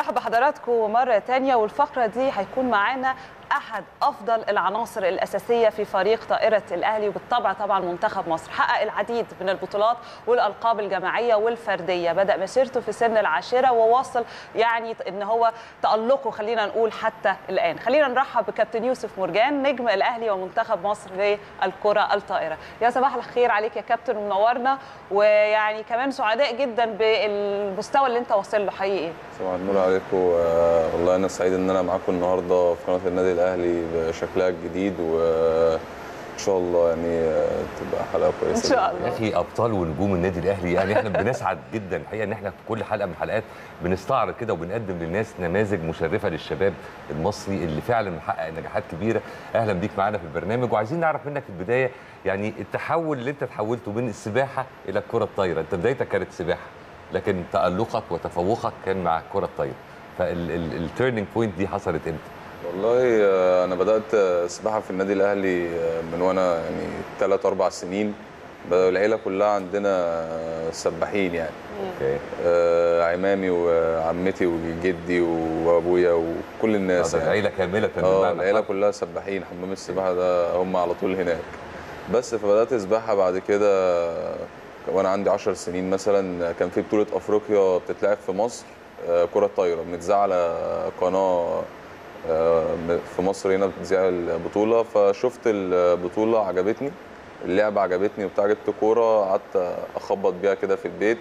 برحب بحضراتكم مرة تانية والفقرة دي هيكون معانا أحد أفضل العناصر الأساسية في فريق طائرة الأهلي وبالطبع طبعا منتخب مصر حقق العديد من البطولات والألقاب الجماعية والفردية بدأ مسيرته في سن العاشرة وواصل يعني إن هو تألقه خلينا نقول حتى الآن خلينا نرحب بكابتن يوسف مرجان نجم الأهلي ومنتخب مصر للكرة الطائرة يا صباح الخير عليك يا كابتن منورنا ويعني كمان سعداء جدا بالمستوى اللي انت واصل له حقيقي صباح النور عليكم آه، والله انا سعيد ان انا معاكم النهارده في قناه النادي الاهلي بشكلها الجديد وان شاء الله يعني آه، تبقى حلقه كويسه إن شاء جداً. الله. يا اخي ابطال ونجوم النادي الاهلي يعني احنا بنسعد جدا الحقيقه ان احنا في كل حلقه من الحلقات بنستعرض كده وبنقدم للناس نماذج مشرفه للشباب المصري اللي فعلا محقق نجاحات كبيره اهلا بيك معانا في البرنامج وعايزين نعرف منك في البدايه يعني التحول اللي انت تحولته من السباحه الى الكره الطايره انت بدايتك كانت سباحه لكن تالقك وتفوقك كان مع الكره الطايره فالتيرنينج بوينت دي حصلت امتى والله آه، انا بدات آه، سباحه في النادي الاهلي آه، من وانا يعني 3 4 سنين بدأ العيله كلها عندنا آه، سباحين يعني اوكي آه، عمامي وعمتي وجدي وابويا وكل الناس طب يعني. العيله كامله اه بمعنى العيله صح؟ كلها سباحين حمام السباحه ده هم على طول هناك بس فبدات سباحه بعد كده وانا عندي 10 سنين مثلا كان في بطوله افريقيا بتتلعب في مصر آه، كره طايره بنتذاع على قناه آه، في مصر هنا بتذاع البطوله فشفت البطوله عجبتني اللعبه عجبتني وبتاع جبت كوره قعدت اخبط بيها كده في البيت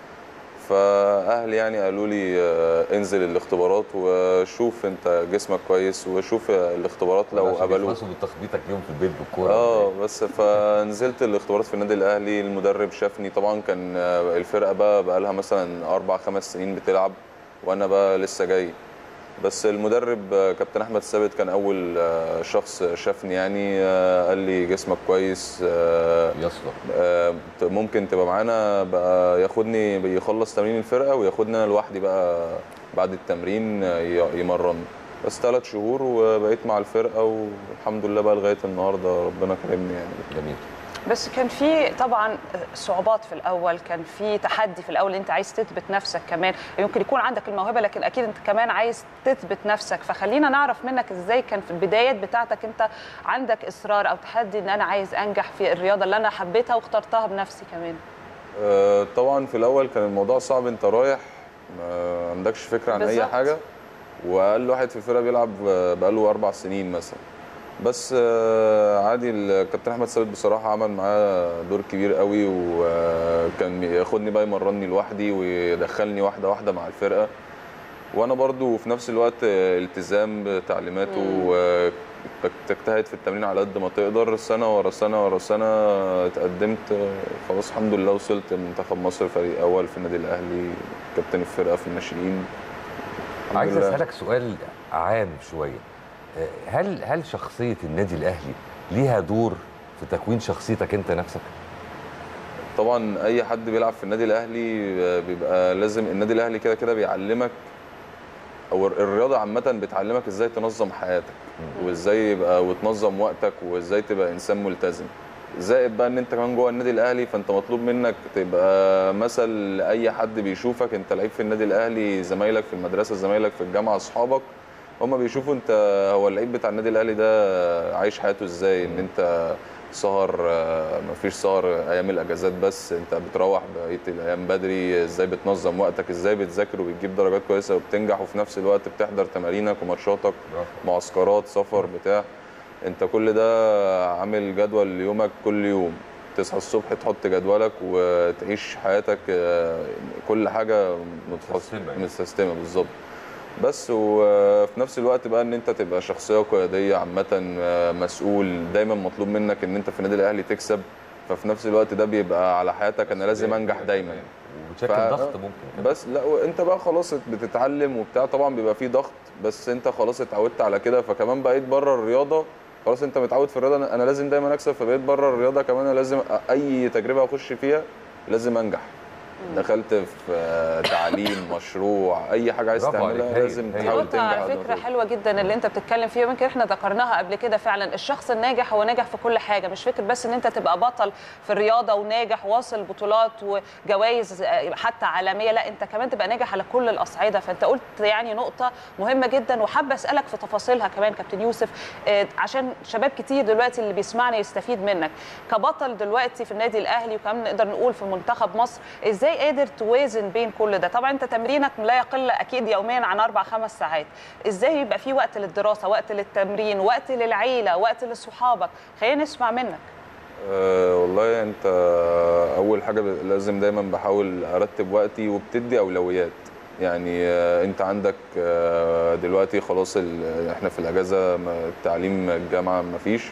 فاهلي يعني قالوا لي آه، انزل الاختبارات وشوف انت جسمك كويس وشوف الاختبارات لو عشان قبلوك يخلصوا بتخبيطك يوم في البيت بالكوره اه بس فنزلت الاختبارات في النادي الاهلي المدرب شافني طبعا كان آه، الفرقه بقى بقى لها مثلا اربع خمس سنين بتلعب وانا بقى لسه جاي بس المدرب آه، كابتن احمد ثابت كان اول آه، شخص شافني يعني آه، قال لي جسمك كويس آه، يصلح آه، ممكن تبقى معانا بقى ياخدني بيخلص تمرين الفرقه وياخدني انا لوحدي بقى بعد التمرين آه، ي- يمرني بس ثلاث شهور وبقيت مع الفرقه والحمد لله بقى لغايه النهارده ربنا كرمني يعني جميل بس كان في طبعا صعوبات في الاول كان في تحدي في الاول انت عايز تثبت نفسك كمان يمكن يكون عندك الموهبه لكن اكيد انت كمان عايز تثبت نفسك فخلينا نعرف منك ازاي كان في البدايات بتاعتك انت عندك اصرار او تحدي ان انا عايز انجح في الرياضه اللي انا حبيتها واخترتها بنفسي كمان آه، طبعا في الاول كان الموضوع صعب انت رايح ما عندكش فكره عن اي بالظبط. حاجه واقل واحد في الفرقه بيلعب آه، بقاله اربع سنين مثلا بس آه، عادي الكابتن احمد ثابت بصراحه عمل معاه دور كبير قوي وكان ياخدني بقى يمرني لوحدي ويدخلني واحده واحده مع الفرقه وانا برضو في نفس الوقت آه، التزام بتعليماته وتجتهد في التمرين على قد ما تقدر سنه ورا سنه ورا سنه اتقدمت آه، خلاص الحمد لله وصلت منتخب مصر فريق اول في النادي الاهلي كابتن الفرقه في الناشئين الحمد عايز لله. اسالك سؤال عام شويه آه، هل هل شخصيه النادي الاهلي ليها دور في تكوين شخصيتك انت نفسك طبعا اي حد بيلعب في النادي الاهلي آه، بيبقى لازم النادي الاهلي كده كده بيعلمك او الرياضه عامه بتعلمك ازاي تنظم حياتك وازاي يبقى وتنظم وقتك وازاي تبقى انسان ملتزم زائد بقى ان انت كمان جوه النادي الاهلي فانت مطلوب منك تبقى مثل لاي حد بيشوفك انت لعيب في النادي الاهلي زمايلك في المدرسه زمايلك في الجامعه اصحابك هم بيشوفوا انت هو اللعيب بتاع النادي الاهلي ده عايش حياته ازاي ان انت سهر آه، مفيش سهر ايام الاجازات بس انت بتروح بقيه الايام بدري ازاي بتنظم وقتك ازاي بتذاكر وبتجيب درجات كويسه وبتنجح وفي نفس الوقت بتحضر تمارينك وماتشاتك معسكرات سفر بتاع انت كل ده عامل جدول ليومك كل يوم تصحى الصبح تحط جدولك وتعيش حياتك آه، كل حاجه متفصلة متسيستمة. متسيستمه بالظبط بس وفي نفس الوقت بقى ان انت تبقى شخصيه قياديه عامه آه، مسؤول دايما مطلوب منك ان انت في النادي الاهلي تكسب ففي نفس الوقت ده بيبقى على حياتك انا لازم انجح دايما وبتشكل ف- ضغط ممكن كمان. بس لا وانت بقى خلاص بتتعلم وبتاع طبعا بيبقى فيه ضغط بس انت خلاص اتعودت على كده فكمان بقيت بره الرياضه خلاص انت متعود في الرياضه انا- انا لازم دايما اكسب فبقيت بره الرياضه كمان أنا لازم اي تجربه اخش فيها لازم انجح دخلت في آه، تعليم مشروع اي حاجه عايز برافو عليك، تعملها هايل، لازم هايل. تحاول نقطة تنجح على قد ما فكرة تقدر. حلوة جدا اللي انت بتتكلم فيها يمكن احنا ذكرناها قبل كده فعلا الشخص الناجح هو ناجح في كل حاجة مش فكرة بس ان انت تبقى بطل في الرياضة وناجح واصل بطولات وجوائز آه، حتى عالمية لا انت كمان تبقى ناجح على كل الأصعدة فانت قلت يعني نقطة مهمة جدا وحابة أسألك في تفاصيلها كمان كابتن يوسف آه، عشان شباب كتير دلوقتي اللي بيسمعنا يستفيد منك كبطل دلوقتي في النادي الأهلي وكمان نقدر نقول في منتخب مصر ازاي قادر توازن بين كل ده طبعا انت تمرينك لا يقل اكيد يوميا عن اربع خمس ساعات ازاي يبقى في وقت للدراسه وقت للتمرين وقت للعيله وقت لصحابك خلينا نسمع منك أه والله انت اول حاجه ب- لازم دايما بحاول ارتب وقتي وبتدي اولويات يعني آه، انت عندك آه، دلوقتي خلاص ال- احنا في الاجازه ما- التعليم الجامعه مفيش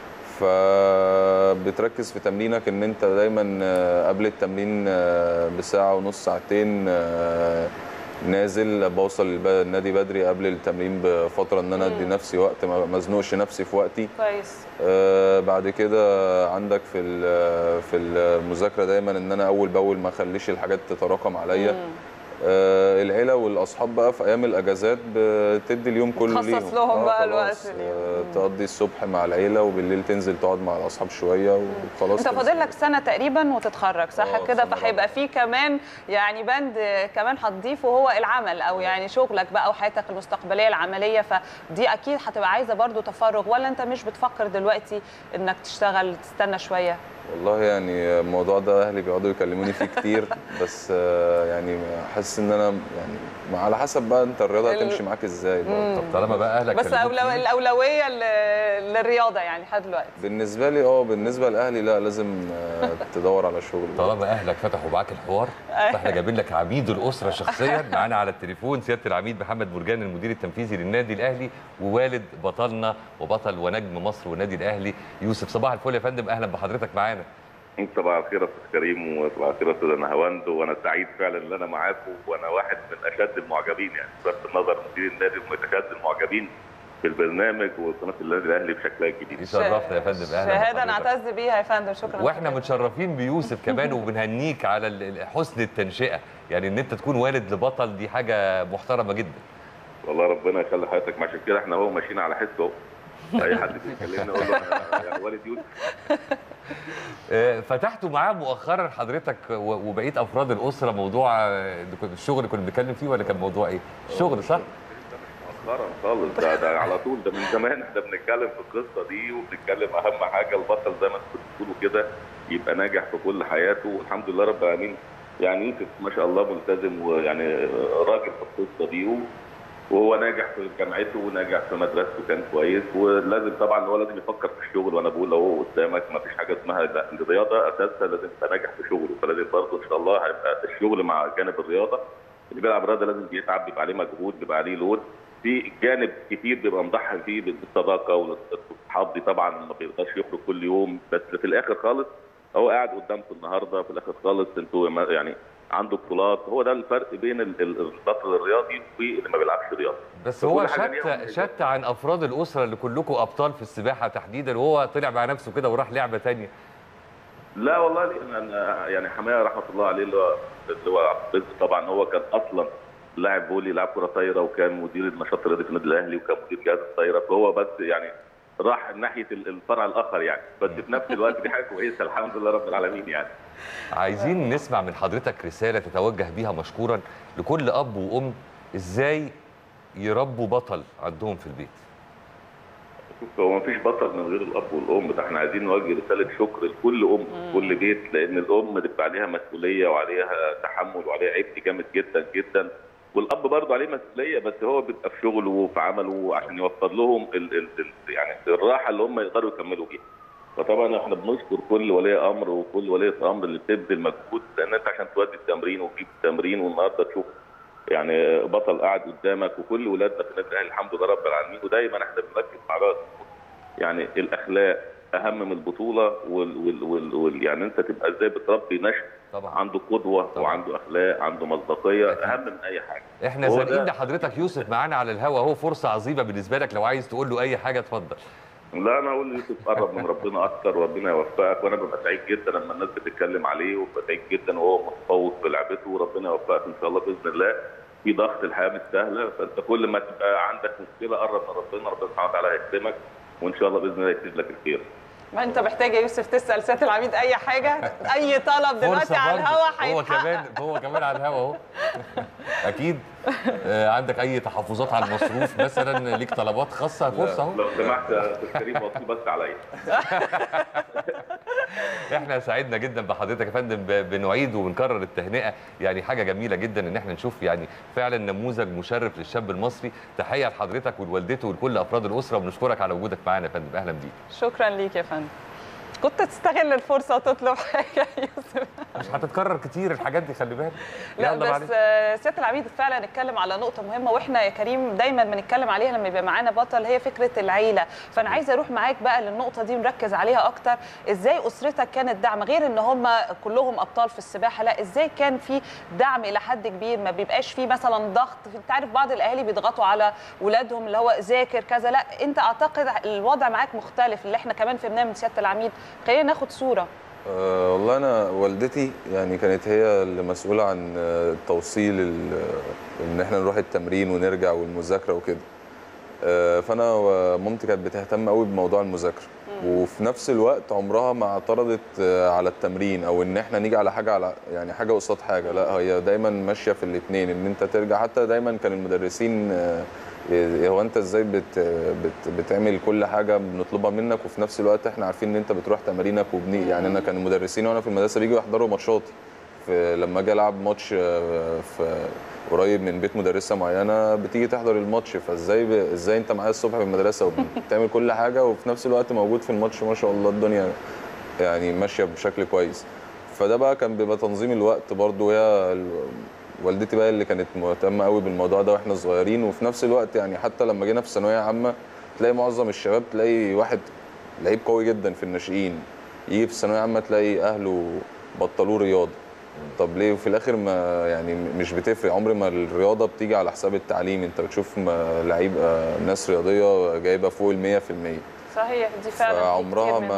فبتركز في تمرينك ان انت دايما آه، قبل التمرين آه، بساعه ونص ساعتين آه، نازل بوصل الب- النادي بدري قبل التمرين بفتره ان انا ادي مم. نفسي وقت ما ما ازنقش نفسي في وقتي كويس آه، بعد كده عندك في ال- في المذاكره دايما ان انا اول باول ما اخليش الحاجات تتراكم عليا آه، العيله والاصحاب بقى في ايام الاجازات بتدي اليوم كله بتخصص ليهم لهم آه، بقى خلاص. الوقت اليوم. آه، مم. تقضي الصبح مع العيله وبالليل تنزل تقعد مع الاصحاب شويه وخلاص انت خلص. فاضل لك سنه تقريبا وتتخرج صح آه، كده سنة فهيبقى في كمان يعني بند كمان هتضيفه هو العمل او يعني شغلك بقى وحياتك المستقبليه العمليه فدي اكيد هتبقى عايزه برضو تفرغ ولا انت مش بتفكر دلوقتي انك تشتغل تستنى شويه والله يعني الموضوع ده اهلي بيقعدوا يكلموني فيه كتير بس آه، يعني حاسس ان انا يعني ما على حسب بقى انت الرياضه ال- هتمشي معاك ازاي برضه. طب طالما بقى اهلك بس كلموك أولو... فيه، الاولويه ل- للرياضه يعني لحد دلوقتي بالنسبه لي اه بالنسبه لاهلي لا لازم آه، تدور على شغل طالما اهلك فتحوا معاك الحوار فاحنا جايبين لك عميد الاسره شخصيا معانا على التليفون سياده العميد محمد مرجان المدير التنفيذي للنادي الاهلي ووالد بطلنا وبطل ونجم مصر والنادي الاهلي يوسف صباح الفل يا فندم اهلا بحضرتك معانا صباح الخير يا استاذ كريم وصباح الخير يا استاذ نهاوند وانا سعيد فعلا ان انا معاكم وانا واحد من اشد المعجبين يعني بصرف النظر مدير النادي ومن اشد المعجبين في البرنامج وقناه النادي الاهلي بشكلها الجديد. يشرفنا يا فندم اهلا شهاده بحضرتك. نعتز بيها يا فندم شكرا واحنا لحضرتك. متشرفين بيوسف كمان وبنهنيك على ال- ال- حسن التنشئه يعني ان انت تكون والد لبطل دي حاجه محترمه جدا والله ربنا يخلي حياتك عشان كده احنا هو ماشيين على حس اهو. اي حد بيكلمني اقول له أنا يعني والد يوسف آه، فتحتوا معاه مؤخرا حضرتك و- وبقيه افراد الاسره موضوع آه، اللي كنا- الشغل اللي كنا بنتكلم فيه ولا كان موضوع ايه؟ الشغل صح؟ مؤخرا خالص ده, ده على طول ده من زمان احنا بنتكلم في القصه دي وبنتكلم اهم حاجه البطل زي ما انتوا بتقولوا كده يبقى ناجح في كل حياته والحمد لله رب العالمين يعني يوسف ما شاء الله ملتزم ويعني راجل في القصه دي و- وهو ناجح في جامعته وناجح في مدرسته كان كويس ولازم طبعا هو لازم يفكر في الشغل وانا بقول لو هو قدامك ما فيش حاجه اسمها لا الرياضه اساسها لازم تبقى ناجح في شغله فلازم برضه ان شاء الله هيبقى الشغل مع جانب الرياضه اللي بيلعب رياضه لازم بيتعب بيبقى عليه مجهود بيبقى عليه لود في جانب كتير بيبقى مضحي فيه بالصداقه والصحاب دي طبعا ما بيقدرش يخرج كل يوم بس في الاخر خالص هو قاعد قدامكم النهارده في الاخر خالص انتوا ما- يعني عنده بطولات هو ده الفرق بين ال- ال- البطل الرياضي واللي ما بيلعبش رياضه بس كل هو حاجة ليها شتى مميزات. شتى عن افراد الاسره اللي كلكم ابطال في السباحه تحديدا وهو طلع مع نفسه كده وراح لعبه تانية لا والله لأن انا يعني حمايه رحمه الله عليه اللي هو اللي هو عبد الرزق طبعا هو كان اصلا لاعب فولي لاعب كره طايره وكان مدير النشاط الرياضي في النادي الاهلي وكان مدير جهاز الطايره فهو بس يعني راح ناحيه ال- الفرع الاخر يعني بس في نفس الوقت دي حاجه كويسه الحمد لله رب العالمين يعني عايزين نسمع من حضرتك رساله تتوجه بيها مشكورا لكل اب وام ازاي يربوا بطل عندهم في البيت شوف هو ما فيش بطل من غير الاب والام ده احنا عايزين نوجه رساله شكر لكل ام في كل بيت لان الام بتبقى عليها مسؤوليه وعليها تحمل وعليها عبء جامد جدا جدا والاب برضه عليه مسؤوليه بس هو بيبقى في شغله وفي عمله عشان يوفر لهم ال ال ال يعني الراحه اللي هم يقدروا يكملوا بيها فطبعا احنا بنشكر كل ولي امر وكل وليه امر اللي بتبذل مجهود لان انت عشان تودي التمرين وتجيب التمرين والنهارده تشوف يعني بطل قاعد قدامك وكل ولادنا في النادي الاهلي الحمد لله رب العالمين ودايما احنا بنركز مع بعض يعني الاخلاق اهم من البطوله وال وال وال وال يعني انت تبقى ازاي بتربي نشء طبعا عنده قدوه طبعا. وعنده اخلاق عنده مصداقيه اهم من اي حاجه احنا هو زانقين ده- لحضرتك يوسف معانا على الهوا اهو فرصه عظيمه بالنسبه لك لو عايز تقول له اي حاجه اتفضل لا انا اقول يوسف قرب من ربنا اكتر وربنا يوفقك وانا ببقى سعيد جدا لما الناس بتتكلم عليه وببقى سعيد جدا وهو متفوق في لعبته وربنا يوفقك ان شاء الله باذن الله في ضغط الحياه مش سهله فانت كل ما تبقى عندك مشكله قرب من ربنا ربنا سبحانه وتعالى هيكرمك وان شاء الله باذن الله يكتب لك الخير ما انت محتاج يا يوسف تسال سياده العميد اي حاجه اي طلب دلوقتي فرصة على برضه. الهوا هو هيتحقق كمان هو كمان على الهوا اهو اكيد آه، عندك اي تحفظات على المصروف مثلا ليك طلبات خاصه فرصه اهو لو سمحت يا استاذ كريم وصي بس عليا احنا سعدنا جدا بحضرتك يا فندم ب- بنعيد وبنكرر التهنئه يعني حاجه جميله جدا ان احنا نشوف يعني فعلا نموذج مشرف للشاب المصري تحيه لحضرتك ولوالدته ولكل افراد الاسره وبنشكرك على وجودك معانا يا فندم اهلا بيك شكرا ليك يا فندم كنت تستغل الفرصه وتطلب حاجه يا يوسف مش هتتكرر كتير الحاجات دي خلي بالك لا يلا بس معلش. آه، سياده العميد فعلا اتكلم على نقطه مهمه واحنا يا كريم دايما بنتكلم عليها لما يبقى معانا بطل هي فكره العيله فانا عايزه اروح معاك بقى للنقطه دي ونركز عليها اكتر ازاي اسرتك كانت دعم غير ان هم كلهم ابطال في السباحه لا ازاي كان في دعم الى حد كبير ما بيبقاش في مثلا ضغط انت عارف بعض الاهالي بيضغطوا على ولادهم اللي هو ذاكر كذا لا انت اعتقد الوضع معاك مختلف اللي احنا كمان فهمناه من سياده العميد خلينا ناخد صوره أه والله انا والدتي يعني كانت هي اللي مسؤوله عن آه، توصيل ال- ان احنا نروح التمرين ونرجع والمذاكره وكده أه فانا ومامتي كانت بتهتم قوي بموضوع المذاكره وفي نفس الوقت عمرها ما اعترضت آه، على التمرين او ان احنا نيجي على حاجه على يعني حاجه قصاد حاجه لا هي دايما ماشيه في الاثنين ان انت ترجع حتى دايما كان المدرسين آه، إيه هو انت ازاي بت بت بتعمل كل حاجه بنطلبها منك وفي نفس الوقت احنا عارفين ان انت بتروح تمارينك وبني يعني انا كان المدرسين وانا في المدرسه بيجوا يحضروا ماتشاتي في لما اجي العب ماتش آه، في قريب من بيت مدرسه معينه بتيجي تحضر الماتش فازاي ب... ازاي انت معايا الصبح في المدرسه وبتعمل كل حاجه وفي نفس الوقت موجود في الماتش ما شاء الله الدنيا يعني ماشيه بشكل كويس فده بقى كان بيبقى تنظيم الوقت برضو هي ال- والدتي بقى اللي كانت مهتمه قوي بالموضوع ده واحنا صغيرين وفي نفس الوقت يعني حتى لما جينا في ثانويه عامه تلاقي معظم الشباب تلاقي واحد لعيب قوي جدا في الناشئين يجي في الثانويه عامه تلاقي اهله بطلوه رياضه طب ليه وفي الاخر ما يعني مش بتفرق عمر ما الرياضه بتيجي على حساب التعليم انت بتشوف ما لعيب آه، ناس رياضيه جايبه فوق ال 100% صحيح دي فعلا في فعمرها كتير منهم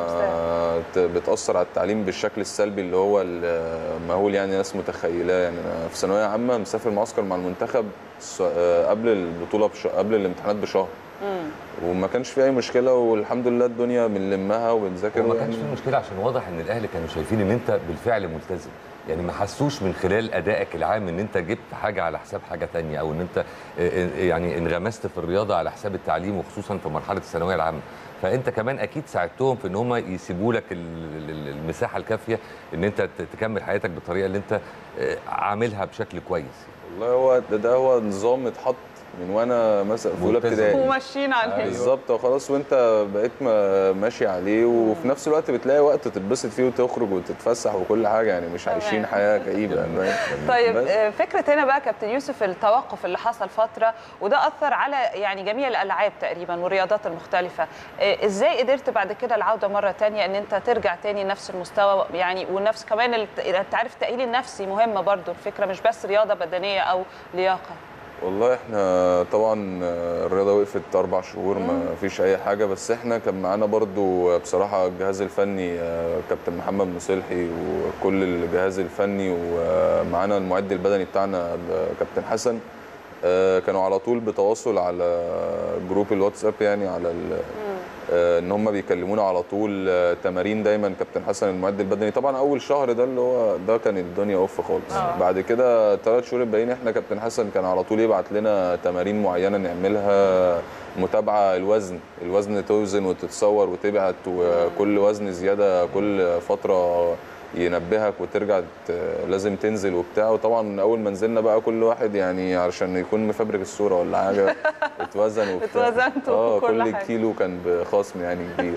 ما ت- بتاثر على التعليم بالشكل السلبي اللي هو المهول يعني ناس متخيلاه يعني انا في ثانويه عامه مسافر معسكر مع المنتخب س- آه، قبل البطوله بش... قبل الامتحانات بشهر مم. وما كانش في اي مشكله والحمد لله الدنيا بنلمها وبنذاكر وما كانش يعني في مشكله عشان واضح ان الاهل كانوا شايفين ان انت بالفعل ملتزم يعني ما حسوش من خلال ادائك العام ان انت جبت حاجه على حساب حاجه تانية او ان انت آه، آه، يعني انغمست في الرياضه على حساب التعليم وخصوصا في مرحله الثانويه العامه فانت كمان اكيد ساعدتهم في ان هم يسيبوا لك ال- ال- المساحه الكافيه ان انت ت- تكمل حياتك بالطريقه اللي انت آه، عاملها بشكل كويس والله هو ده, ده هو نظام اتحط من وانا مثلا في اولى ملتزم. ابتدائي وماشيين عليه أيوة. بالظبط وخلاص وانت بقيت ما- ماشي عليه وفي نفس الوقت بتلاقي وقت تتبسط فيه وتخرج وتتفسح وكل حاجه يعني مش تمام. عايشين حياه كئيبه يعني طيب بس. آه، فكره هنا بقى كابتن يوسف التوقف اللي حصل فتره وده اثر على يعني جميع الالعاب تقريبا والرياضات المختلفه آه، ازاي قدرت بعد كده العوده مره تانية ان انت ترجع تاني نفس المستوى يعني ونفس كمان الت- انت عارف التاهيل النفسي مهمه برضو الفكره مش بس رياضه بدنيه او لياقه والله احنا طبعا الرياضه وقفت اربع شهور ما فيش اي حاجه بس احنا كان معانا برضو بصراحه الجهاز الفني آه، كابتن محمد مصلحي وكل الجهاز الفني ومعانا المعد البدني بتاعنا كابتن حسن آه، كانوا على طول بتواصل على جروب الواتساب يعني على ال- آه، ان هم بيكلمونا على طول آه، تمارين دايما كابتن حسن المعد البدني طبعا اول شهر ده اللي هو ده كان الدنيا اوف خالص آه. بعد كده ثلاث شهور الباقيين احنا كابتن حسن كان على طول يبعت لنا تمارين معينه نعملها متابعه الوزن الوزن توزن وتتصور وتبعت وكل وزن زياده كل فتره ينبهك وترجع ت- لازم تنزل وبتاع وطبعا اول ما نزلنا بقى كل واحد يعني علشان يكون مفبرك الصوره ولا حاجه اتوزن وبتاع اتوزنتوا اه وكل كل حاجة. كيلو كان بخصم يعني كبير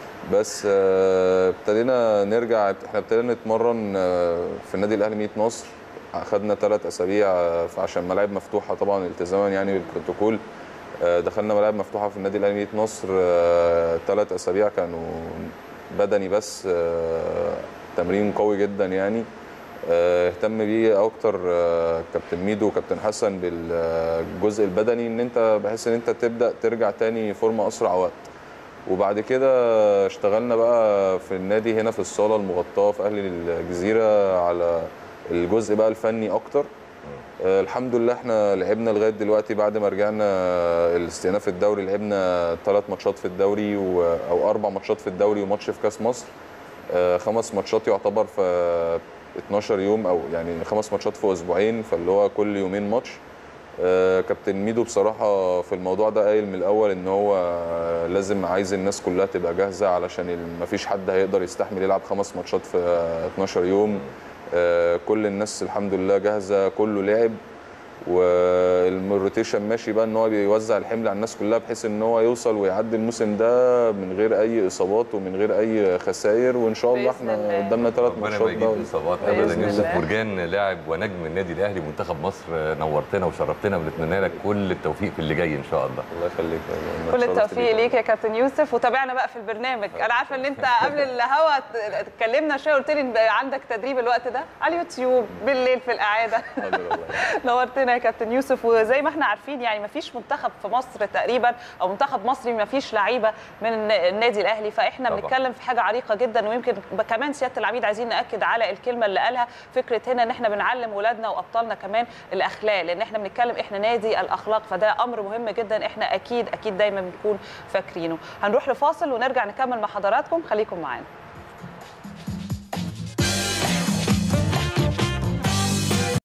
بس آه، ابتدينا نرجع احنا ابتدينا نتمرن آه، في النادي الاهلي 100 نصر اخدنا ثلاث اسابيع آه، عشان ملاعب مفتوحه طبعا التزاما يعني بالبروتوكول آه، دخلنا ملاعب مفتوحه في النادي الاهلي 100 نصر ثلاث اسابيع كانوا بدني بس آه، تمرين قوي جدا يعني آه، اهتم بيه اكتر آه، كابتن ميدو وكابتن حسن بالجزء البدني ان انت بحيث ان انت تبدا ترجع تاني فورمه اسرع وقت وبعد كده اشتغلنا بقى في النادي هنا في الصاله المغطاه في اهلي الجزيره على الجزء بقى الفني اكتر آه، الحمد لله احنا لعبنا لغايه دلوقتي بعد ما رجعنا الاستئناف الدوري لعبنا ثلاث ماتشات في الدوري و... او اربع ماتشات في الدوري وماتش في كاس مصر آه، خمس ماتشات يعتبر في 12 يوم او يعني خمس ماتشات في اسبوعين فاللي هو كل يومين ماتش آه، كابتن ميدو بصراحه في الموضوع ده قايل من الاول ان هو آه، لازم عايز الناس كلها تبقى جاهزه علشان ال- مفيش حد هيقدر يستحمل يلعب خمس ماتشات في آه، 12 يوم آه، كل الناس الحمد لله جاهزه كله لعب والروتيشن ماشي بقى ان هو بيوزع الحمل على الناس كلها بحيث ان هو يوصل ويعدي الموسم ده من غير اي اصابات ومن غير اي خسائر وان شاء الله بإذن احنا الله. قدامنا ثلاث ربنا ماتشات ما يجيب بقى اصابات بإذن ابدا يوسف الله. مرجان لاعب ونجم النادي الاهلي منتخب مصر نورتنا وشرفتنا ونتمنى لك كل التوفيق في اللي جاي ان شاء الله الله يخليك أنا كل اتشرفت التوفيق بيك. ليك يا كابتن يوسف وتابعنا بقى في البرنامج انا عارفه ان انت قبل الهوا اتكلمنا شويه قلت لي إن عندك تدريب الوقت ده على اليوتيوب بالليل في الاعاده حاضر والله. نورتنا يا كابتن يوسف وزي ما احنا عارفين يعني ما فيش منتخب في مصر تقريبا او منتخب مصري ما فيش لعيبه من النادي الاهلي فاحنا طبعا. بنتكلم في حاجه عريقه جدا ويمكن كمان سياده العميد عايزين ناكد على الكلمه اللي قالها فكره هنا ان احنا بنعلم ولادنا وابطالنا كمان الاخلاق لان احنا بنتكلم احنا نادي الاخلاق فده امر مهم جدا احنا اكيد اكيد دايما بنكون فاكرينه هنروح لفاصل ونرجع نكمل مع حضراتكم خليكم معانا